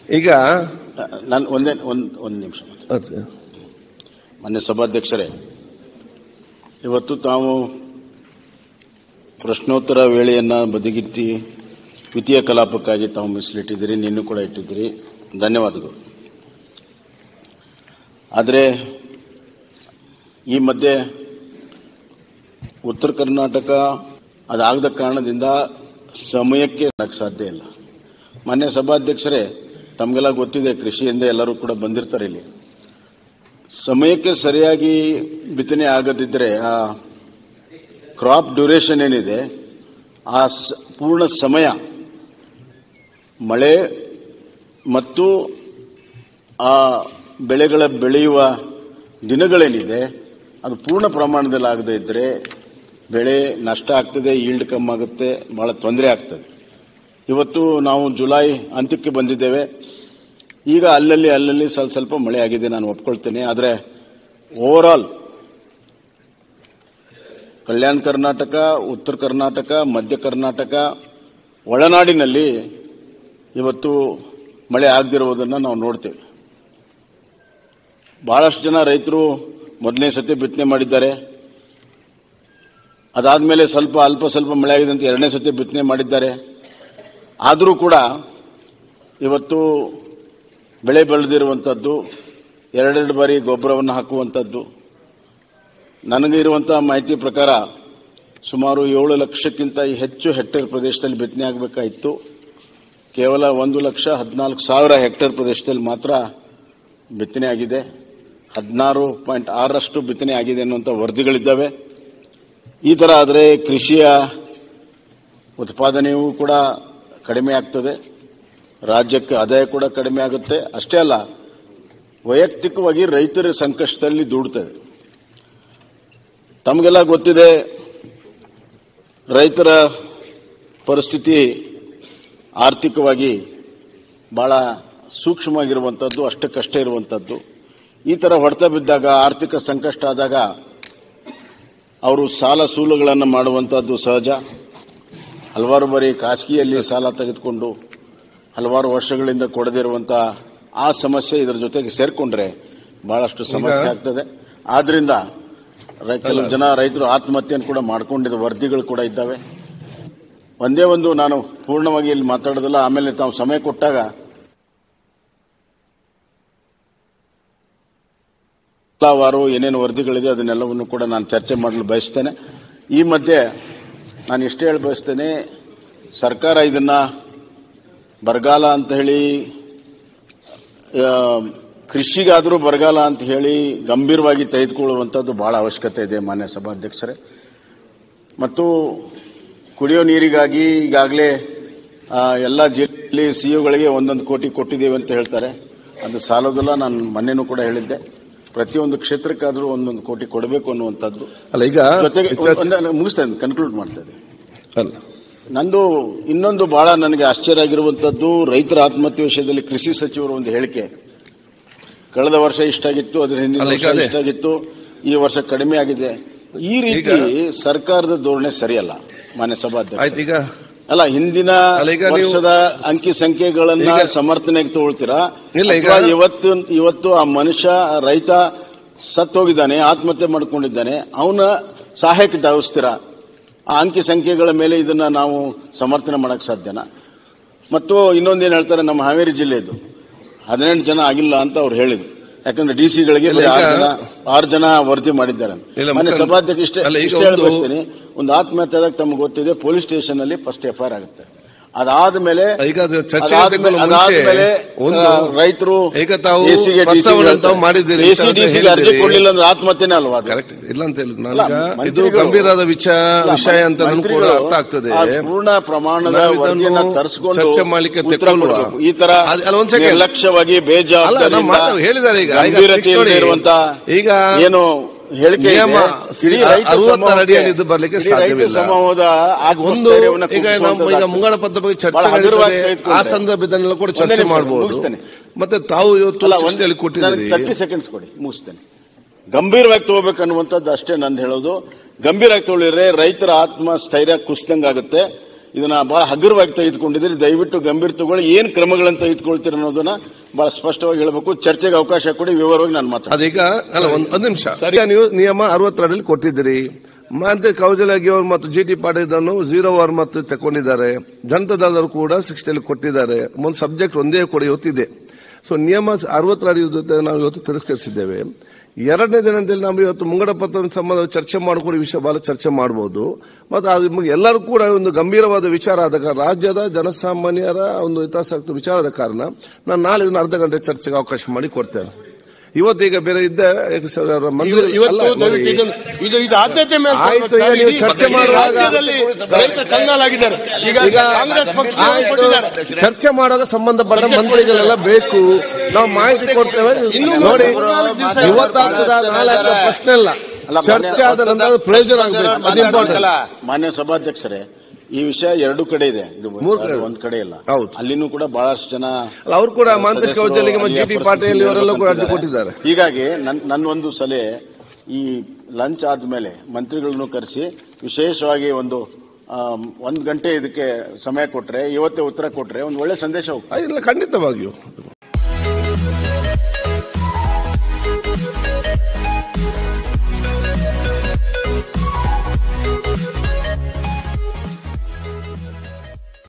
ಈಗ ನಾನು ಒಂದೇ ಒಂದು ಒಂದು ನಿಮಿಷ ಅದು- ಮಾನ್ಯ ಸಭಾಧ್ಯಕ್ಷರೇ ಇವತ್ತು ತಾವು ಪ್ರಶ್ನೋತ್ತರ ವೇಳೆಯನ್ನ ಬದಿಗಿತ್ತಿ ದ್ವಿತೀಯ ಕಲಾಪಕ್ಕಾಗಿ ತಾವು ಮೀಸಲಿಟ್ಟಿದ್ದೀರಿ ನಿನ್ನೂ ಕೂಡ ಇಟ್ಟಿದ್ದೀರಿ ಧನ್ಯವಾದಗಳು ಆದರೆ ಈ ಮಧ್ಯೆ ಉತ್ತರ ಕರ್ನಾಟಕ ಅದಾಗದ ಕಾರಣದಿಂದ ಸಮಯಕ್ಕೆ ಆಗಕ್ಕೆ ಸಾಧ್ಯ ಇಲ್ಲ ಮಾನ್ಯ ಸಭಾಧ್ಯಕ್ಷರೇ ತಮಗೆಲ್ಲ ಗೊತ್ತಿದೆ ಕೃಷಿಯಿಂದ ಎಲ್ಲರೂ ಕೂಡ ಬಂದಿರ್ತಾರೆ ಇಲ್ಲಿ ಸಮಯಕ್ಕೆ ಸರಿಯಾಗಿ ಬಿತ್ತನೆ ಆಗದಿದ್ದರೆ ಆ ಕ್ರಾಪ್ ಡ್ಯೂರೇಷನ್ ಏನಿದೆ ಆ ಸ- ಪೂರ್ಣ ಸಮಯ ಮಳೆ ಮತ್ತು ಆ ಬೆಳೆಗಳ ಬೆಳೆಯುವ ದಿನಗಳೇನಿದೆ ಅದು ಪೂರ್ಣ ಪ್ರಮಾಣದಲ್ಲಿ ಆಗದೇ ಇದ್ದರೆ ಬೆಳೆ ನಷ್ಟ ಆಗ್ತದೆ ಈಲ್ಡ್ ಕಮ್ಮಿ ಆಗುತ್ತೆ ಬಹಳ ತೊಂದರೆ ಆಗ್ತದೆ ಇವತ್ತು ನಾವು ಜುಲೈ ಅಂತ್ಯಕ್ಕೆ ಬಂದಿದ್ದೇವೆ ಈಗ ಅಲ್ಲಲ್ಲಿ ಅಲ್ಲಲ್ಲಿ ಸ್ವಲ್ಪ ಸ್ವಲ್ಪ ಮಳೆ ಆಗಿದೆ ನಾನು ಒಪ್ಕೊಳ್ತೇನೆ ಆದರೆ ಓವರ್ ಆಲ್ ಕಲ್ಯಾಣ ಕರ್ನಾಟಕ ಉತ್ತರ ಕರ್ನಾಟಕ ಮಧ್ಯ ಕರ್ನಾಟಕ ಒಳನಾಡಿನಲ್ಲಿ ಇವತ್ತು ಮಳೆ ಆಗದಿರುವುದನ್ನು ನಾವು ನೋಡ್ತೇವೆ ಬಹಳಷ್ಟು ಜನ ರೈತರು ಮೊದಲನೇ ಸತಿ ಬಿತ್ತನೆ ಮಾಡಿದ್ದಾರೆ ಅದಾದ್ಮೇಲೆ ಸ್ವಲ್ಪ ಅಲ್ಪ ಸ್ವಲ್ಪ ಮಳೆ ಆಗಿದೆ ಅಂತ ಎರಡನೇ ಸತಿ ಬಿತ್ತನೆ ಮಾಡಿದ್ದಾರೆ ಆದರೂ ಕೂಡ ಇವತ್ತು ಬೆಳೆ ಬೆಳೆದಿರುವಂಥದ್ದು ಎರಡೆರಡು ಬಾರಿ ಗೊಬ್ಬರವನ್ನು ಹಾಕುವಂಥದ್ದು ನನಗೆ ಇರುವಂತಹ ಮಾಹಿತಿ ಪ್ರಕಾರ ಸುಮಾರು ಏಳು ಲಕ್ಷಕ್ಕಿಂತ ಹೆಚ್ಚು ಹೆಕ್ಟೇರ್ ಪ್ರದೇಶದಲ್ಲಿ ಬಿತ್ತನೆ ಆಗಬೇಕಾಯಿತು ಕೇವಲ ಒಂದು ಲಕ್ಷ ಹದಿನಾಲ್ಕು ಸಾವಿರ ಹೆಕ್ಟೇರ್ ಪ್ರದೇಶದಲ್ಲಿ ಮಾತ್ರ ಬಿತ್ತನೆ ಆಗಿದೆ ಹದಿನಾರು ಪಾಯಿಂಟ್ ಆರರಷ್ಟು ಬಿತ್ತನೆ ಆಗಿದೆ ಅನ್ನುವಂಥ ವರದಿಗಳಿದ್ದಾವೆ ಈ ಥರ ಆದರೆ ಕೃಷಿಯ ಉತ್ಪಾದನೆಯೂ ಕೂಡ ಕಡಿಮೆ ಆಗ್ತದೆ ರಾಜ್ಯಕ್ಕೆ ಆದಾಯ ಕೂಡ ಕಡಿಮೆ ಆಗುತ್ತೆ ಅಷ್ಟೇ ಅಲ್ಲ ವೈಯಕ್ತಿಕವಾಗಿ ರೈತರ ಸಂಕಷ್ಟದಲ್ಲಿ ದೂಡ್ತದೆ ತಮಗೆಲ್ಲ ಗೊತ್ತಿದೆ ರೈತರ ಪರಿಸ್ಥಿತಿ ಆರ್ಥಿಕವಾಗಿ ಬಹಳ ಸೂಕ್ಷ್ಮವಾಗಿರುವಂಥದ್ದು ಅಷ್ಟಕ್ಕಷ್ಟೇ ಇರುವಂಥದ್ದು ಈ ಥರ ಹೊಡೆತ ಬಿದ್ದಾಗ ಆರ್ಥಿಕ ಸಂಕಷ್ಟ ಆದಾಗ ಅವರು ಸಾಲ ಸೂಲುಗಳನ್ನು ಮಾಡುವಂಥದ್ದು ಸಹಜ ಹಲವಾರು ಬಾರಿ ಖಾಸಗಿಯಲ್ಲಿ ಸಾಲ ತೆಗೆದುಕೊಂಡು ಹಲವಾರು ವರ್ಷಗಳಿಂದ ಕೊಡದಿರುವಂಥ ಆ ಸಮಸ್ಯೆ ಇದರ ಜೊತೆಗೆ ಸೇರಿಕೊಂಡ್ರೆ ಬಹಳಷ್ಟು ಸಮಸ್ಯೆ ಆಗ್ತದೆ ಆದ್ರಿಂದ ರೈ- ಕೆಲವು ಜನ ರೈತರು ಆತ್ಮಹತ್ಯೆಯನ್ನು ಕೂಡ ಮಾಡ್ಕೊಂಡಿದ್ದ ವರದಿಗಳು ಕೂಡ ಇದ್ದಾವೆ ಒಂದೇ ಒಂದು ನಾನು ಪೂರ್ಣವಾಗಿ ಇಲ್ಲಿ ಮಾತಾಡೋದಿಲ್ಲ ಆಮೇಲೆ ತಾವು ಸಮಯ ಕೊಟ್ಟಾಗ ವಾರು ಏನೇನು ವರದಿಗಳಿದೆ ಅದನ್ನೆಲ್ಲವನ್ನು ಕೂಡ ನಾನು ಚರ್ಚೆ ಮಾಡಲು ಬಯಸ್ತೇನೆ ಈ ಮಧ್ಯೆ ನಾನು ಇಷ್ಟೇ ಹೇಳಿ ಬಯಸ್ತೇನೆ ಸರ್ಕಾರ ಇದನ್ನ ಬರಗಾಲ ಅಂತ ಹೇಳಿ ಆ, ಕೃಷಿಗಾದರೂ ಬರಗಾಲ ಅಂತ ಹೇಳಿ ಗಂಭೀರವಾಗಿ ತೆಗೆದುಕೊಳ್ಳುವಂಥದ್ದು ಬಹಳ ಅವಶ್ಯಕತೆ ಇದೆ ಮಾನ್ಯ ಸಭಾಧ್ಯಕ್ಷರೇ ಮತ್ತು ಕುಡಿಯೋ ನೀರಿಗಾಗಿ ಈಗಾಗಲೇ ಎಲ್ಲ ಜಿಲ್ಲೆಯಲ್ಲಿ ಸಿಇಒಗಳಿಗೆ ಒಂದೊಂದು ಕೋಟಿ ಕೊಟ್ಟಿದ್ದೇವೆ ಅಂತ ಹೇಳ್ತಾರೆ ಅದು ಸಾಲೋದಿಲ್ಲ ನಾನು ಮೊನ್ನೆನೂ ಕೂಡ ಹೇಳಿದ್ದೆ ಪ್ರತಿಯೊಂದು ಕ್ಷೇತ್ರಕ್ಕಾದರೂ ಒಂದೊಂದು ಕೋಟಿ ಕೊಡಬೇಕು ಅನ್ನುವಂಥದ್ದು ಅಲ್ಲ ಈಗ ಜೊತೆಗೆ ಚರ್ಚೆ- ಒಂದೇ- ಮುಗಿಸ್ತೇನೆ ಕನ್ಕ್ಲೂಡ್ ಮಾಡ್ತಾ ಇದ್ದೀನಿ ಅಲ್ಲ ನಂದು ಇನ್ನೊಂದು ಬಹಳ ನನಗೆ ಆಶ್ಚರ್ಯ ಆಗಿರುವಂತದ್ದು ರೈತರ ಆತ್ಮಹತ್ಯೆ ವಿಷಯದಲ್ಲಿ ಕೃಷಿ ಸಚಿವರು ಒಂದು ಹೇಳಿಕೆ ಕಳೆದ ವರ್ಷ ಇಷ್ಟಾಗಿತ್ತು ಅದರ ಹಿಂದಿನ ಅಲ್ಲ, ಈಗ ವರ್ಷ ಅದೇ. ಇಷ್ಟಾಗಿತ್ತು ಈ ವರ್ಷ ಕಡಿಮೆ ಆಗಿದೆ ಈ ರೀತಿ ಸರ್ಕಾರದ ಧೋರಣೆ ಸರಿಯಲ್ಲ ಮಾನ್ಯ ಸಭಾಧ್ಯಕ್ಷ ಆಯ್ತು ಈಗ ಅಲ್ಲ ಹಿಂದಿನ ಅಲ್ಲ, ಈಗ ನೀವು- ವರ್ಷದ ಅಂಕಿ ಸಂಖ್ಯೆಗಳನ್ನ ಈಗ- ಸಮರ್ಥನೆಗೆ ತಗೊಳ್ತೀರಾ ಇಲ್ಲ, ಈಗ- ಅಥವಾ ಇವತ್ತು ಇವತ್ತು ಆ ಮನುಷ್ಯ ರೈತ ಸತ್ತೋಗಿದ್ದಾನೆ ಆತ್ಮಹತ್ಯೆ ಮಾಡ್ಕೊಂಡಿದ್ದಾನೆ ಅವನ ಸಹಾಯಕ್ಕೆ ಧಾವಿಸ್ತೀರಾ ಆ ಅಂಕಿ ಸಂಖ್ಯೆಗಳ ಮೇಲೆ ಇದನ್ನ ನಾವು ಸಮರ್ಥನೆ ಮಾಡಕ್ ಸಾಧ್ಯನಾ ಮತ್ತು ಇನ್ನೊಂದೇನು ಹೇಳ್ತಾರೆ ನಮ್ಮ ಹಾವೇರಿ ಜಿಲ್ಲೆದು ಹದಿನೆಂಟು ಜನ ಆಗಿಲ್ಲ ಅಂತ ಅವ್ರು ಹೇಳಿದ್ರು ಯಾಕಂದ್ರೆ ಡಿ ಸಿಗಳಿಗೆ ಇಲ್ಲ, ಆರು ಈಗ- ಜನ ಆರು ಜನ ವರದಿ ಮಾಡಿದ್ದಾರೆ ಇಲ್ಲ, ಮನೆ ಮುಖಂಡ- ಸಭಾಧ್ಯಕ್ಷ ಇಷ್ಟೇ ಅಲ್ಲ, ಈಗ ಇಷ್ಟೇ ಹೇಳಿ ಒಂದು- ಬಯಸ್ತೀನಿ ಒಂದು ಆತ್ಮಹತ್ಯೆ ಆದಾಗ ತಮ್ಗೆ ಗೊತ್ತಿದೆ ಪೊಲೀಸ್ ಸ್ಟೇಷನ್ ಅಲ್ಲಿ ಫಸ್ಟ್ ಎಫ್ಐಆರ್ ಆಗುತ್ತೆ ಅದಾದ್ಮೇಲೆ ಈಗ ಅದು ಚರ್ಚೆ ಅದಾದ್ಮೇಲೆ ಮುಂಚೆ ಅದಾದ್ಮೇಲೆ ಒಂದು ಆ, ರೈತರು ಈಗ ತಾವು AC ಗೆ DC ಪ್ರಸ್ತಾವನೆ ಹೇಳ್ತಾರೆ. ತಾವು ಮಾಡಿದ್ದೀರಿ AC ಅಂತ DC ಗೆ ಅರ್ಜಿ ಹೇಳಿದ್ದೀರಿ. ಕೊಡ್ಲಿಲ್ಲ ಅಂದ್ರೆ ಆತ್ಮಹತ್ಯೆನೇ ಅಲ್ವಾ ಅದು? ಕರೆಕ್ಟ್ ಇಲ್ಲ ಅಂತ ಹೇಳಿದ್ ಅಲ್ಲ, ನಾನೀಗ ಇದು ಮಂತ್ರಿಗಳು- ಗಂಭೀರವಾದ ವಿಷಯ ಅಲ್ಲ, ವಿಷಯ ಅಂತ ನನಗೂ ಕೂಡ ಮಂತ್ರಿಗಳು ಅರ್ಥ ಆಗ್ತದೆ ಆ ಪೂರ್ಣ ಪ್ರಮಾಣದ ನಾವು ಇದನ್ನು ವರದಿಯನ್ನ ತರಿಸಿಕೊಂಡು ಚರ್ಚೆ ಮಾಡ್ಲಿಕ್ಕೆ ಉತ್ತರ ತೆಕ್ಕೊಳ್ಳುವ. ಕೊಡ್ಬೇಕು. ಈ ತರ ಅಲ್ಲ, ಅಲ್ಲ, ಒಂದ್ second. ನಿರ್ಲಕ್ಷ್ಯವಾಗಿ ಅಲ್ಲ, ನಾವು ಬೇಜವಾಬ್ದಾರಿಯಿಂದ ಮಾತು ಹೇಳಿದ್ದಾರೆ ಈಗ. ಈಗ ಗಂಭೀರತೆ six ನೋಡಿ. ಇಲ್ಲದೆ ಇರುವಂತ ಈಗ ಏನು ಹೇಳಿಕೆ ಇದೆ, ನಿಯಮ ಇಡೀ ರೈತ ಅರವತ್ತರ ಸಮೂಹಕ್ಕೆ- ಅಡಿಯಲ್ಲಿ ಇದು ಬರ್ಲಿಕ್ಕೆ ಇಡೀ ರೈತ ಸಾಧ್ಯವಿಲ್ಲ. ಸಮೂಹದ ಒಂದು ಆತ್ಮಸ್ಥೈರ್ಯವನ್ನ ಈಗ ನಾವು ಈಗ ಕುಗ್ಗಿಸುವಂತದ್ದಾಗ್ತದೆ. ಮುಂಗಡ ಪತ್ರ ಬಗ್ಗೆ ಚರ್ಚೆ ಬಹಳ ಹಗುರವಾಗಿ ನಡೀತದೆ. ಆ ತೆಗೆದುಕೊಂಡ್ರೆ. ಸಂದರ್ಭದಲ್ಲೆಲ್ಲ ಕೂಡ ಒಂದೇ ಚರ್ಚೆ ನಿಮಿಷ, ಮಾಡಬಹುದು ಮುಗಿಸ್ತೇನೆ. ಮತ್ತೆ ತಾವು ಇವತ್ತು ಅಲ್ಲ, ಒಂದು- ಸೃಷ್ಟಿಯಲ್ಲಿ ಕೊಟ್ಟಿದ್ದೀರಿ ತರ್ಟಿ ಸೆಕೆಂಡ್ಸ್ ಕೊಡಿ ಮುಗಿಸ್ತೇನೆ ಗಂಭೀರವಾಗಿ ತಗೋಬೇಕನ್ನುವಂಥದ್ದು ಅಷ್ಟೇ ನಂದು ಹೇಳೋದು ಗಂಭೀರವಾಗಿ ತಗೊಳ್ಳಿದ್ರೆ ರೈತರ ಆತ್ಮ ಸ್ಥೈರ್ಯ ಕುಸಿದಂಗಾಗುತ್ತೆ ಇದನ್ನ ಬಹಳ ಹಗುರವಾಗಿ ತೆಗೆದುಕೊಂಡಿದ್ದೀರಿ ದಯವಿಟ್ಟು ಗಂಭೀರ ತಗೊಳ್ಳಿ ಏನ್ ಕ್ರಮಗಳನ್ನು ತೆಗೆದುಕೊಳ್ತೀರಿ ಅನ್ನೋದನ್ನ ಬಹಳ ಸ್ಪಷ್ಟವಾಗಿ ಹೇಳಬೇಕು ಚರ್ಚೆಗೆ ಅವಕಾಶ ಕೊಡಿ ವಿವರವಾಗಿ ನಾನು ಮಾತಾಡ್ತೀನಿ ಅದೀಗ ಅಲ್ಲ ಒಂದ್ ಒಂದ್ ನಿಮಿಷ ಸರಿ ನೀವು ನಿಯಮ ಅರವತ್ತೆರಡರಲ್ಲಿ ಕೊಟ್ಟಿದ್ದೀರಿ ಮತ್ತೆ ಕೌಜಲಗಿ ಅವರು ಮತ್ತು G T Patil zero hour ಮತ್ತು ತಗೊಂಡಿದ್ದಾರೆ ಜನತಾದಳರು ಕೂಡ ಸಿಕ್ಸ್ಟಿಯಲ್ಲಿ ಕೊಟ್ಟಿದ್ದಾರೆ ಒಂದು ಸಬ್ಜೆಕ್ಟ್ ಒಂದೇ ಕೂಡ ಇವತ್ತಿದೆ ಸೊ ನಿಯಮ ಅರವತ್ತೆರಡು ಜೊತೆ ನಾವು ಇವತ್ತು ತಿರಸ್ಕರಿಸಿದ್ದೇವೆ ಎರಡನೇ ದಿನದಲ್ಲಿ ನಾವು ಇವತ್ತು ಮುಂಗಡ ಪತ್ರ ಸಂಬಂಧ ಚರ್ಚೆ ಮಾಡಿಕೊಂಡು ವಿಷಯ ಬಹಳ ಚರ್ಚೆ ಮಾಡಬಹುದು ಮತ್ತು ಅದು ನಿಮಗೆ ಎಲ್ಲರೂ ಕೂಡ ಒಂದು ಗಂಭೀರವಾದ ವಿಚಾರ ಆದ ಕಾರಣ ರಾಜ್ಯದ ಜನಸಾಮಾನ್ಯರ ಒಂದು ಹಿತಾಸಕ್ತಿ ವಿಚಾರದ ಕಾರಣ ನಾನು ನಾಳೆ ಇದನ್ನ ಅರ್ಧ ಗಂಟೆ ಚರ್ಚೆಗೆ ಅವಕಾಶ ಮಾಡಿ ಕೊಡ್ತೇನೆ ಇವತ್ತೀಗ ಬೇರೆ ಇದ್ದ ಯಾಕೆ ಸರ್, ಅವರ ಮಂದಿರ- ಅಲ್ಲ, ಇವತ್ತು ನೋಡಿ, ದಯವಿಟ್ಟು ಇದನ್ನು- ಇದು ಇದು ಆದ್ಯತೆ ಮೇಲೆ ಆಯ್ತು, ಕೊಡ್ಬೇಕು ಈಗ ಸರ್. ನೀವು ಇಡೀ ಚರ್ಚೆ ಇಡೀ ಮಾಡುವಾಗ- ರಾಜ್ಯದಲ್ಲಿ ರೈತ ಕಂಗಾಲಾಗಿದ್ದಾರೆ ಈಗ ಈಗ ಕಾಂಗ್ರೆಸ್ ಪಕ್ಷ ಆಯ್ತು, ಕೊಟ್ಟಿದ್ದಾರೆ ಚರ್ಚೆ ಮಾಡುವಾಗ ಸಂಬಂಧಪಟ್ಟ ಮಂತ್ರಿಗಳೆಲ್ಲ ಬೇಕು ನಾವು ಮಾಹಿತಿ ಕೊಡ್ತೇವೆ ಇನ್ನೂ ನೋಡಿ ಮೂರು ದಿವಸ ಇವತ್ತಾಗ್ತದ ನಾಳೆ ಆಗ್ತದ ಪ್ರಶ್ನೆ ಇಲ್ಲ ಅಲ್ಲ, ಚರ್ಚೆ ಆದ ನಂತರ ಪ್ರಯೋಜನ ಆಗಬೇಕು ಅದು ಇಂಪಾರ್ಟೆಂಟ್ ಮಾನ್ಯ ಸಭಾಧ್ಯಕ್ಷರೇ ಈ ವಿಷಯ ಎರಡು ಕಡೆ ಇದೆ ಇದು ಮೂರು ಕಡೆ. ಒಂದ್ ಕಡೆ ಇಲ್ಲ ಹೌದು. ಅಲ್ಲಿನೂ ಕೂಡ ಬಹಳಷ್ಟು ಜನ ಅವ್ರು ಕೂಡ ಮಾಂತೇಶ್ ಕೌಜಲಿಗೆ ಮತ್ತು ಜಿ ಟಿ ಅಲ್ಲಿಯ ಪಾಟೀಲ್ ಇವರೆಲ್ಲ ಕೂಡ ಅರ್ಜಿ ಪರಿಸ್ಥಿತಿಯಲ್ಲಿ ಕೊಟ್ಟಿದ್ದಾರೆ ಹೀಗಾಗಿ ನನ್ ನನ್ನ ಒಂದು ಸಲಹೆ ಈ ಲಂಚ್ ಆದ್ಮೇಲೆ ಮಂತ್ರಿಗಳನ್ನು ಕರೆಸಿ ವಿಶೇಷವಾಗಿ ಒಂದು ಆಮ್, ಒಂದ್ ಗಂಟೆ ಇದಕ್ಕೆ ಸಮಯ ಕೊಟ್ರೆ ಇವತ್ತೇ ಉತ್ತರ ಕೊಟ್ರೆ ಒಂದು ಒಳ್ಳೆ ಸಂದೇಶ ಹೋಗ್ತದೆ ಆ, ಇಲ್ಲ ಖಂಡಿತವಾಗಿಯೂ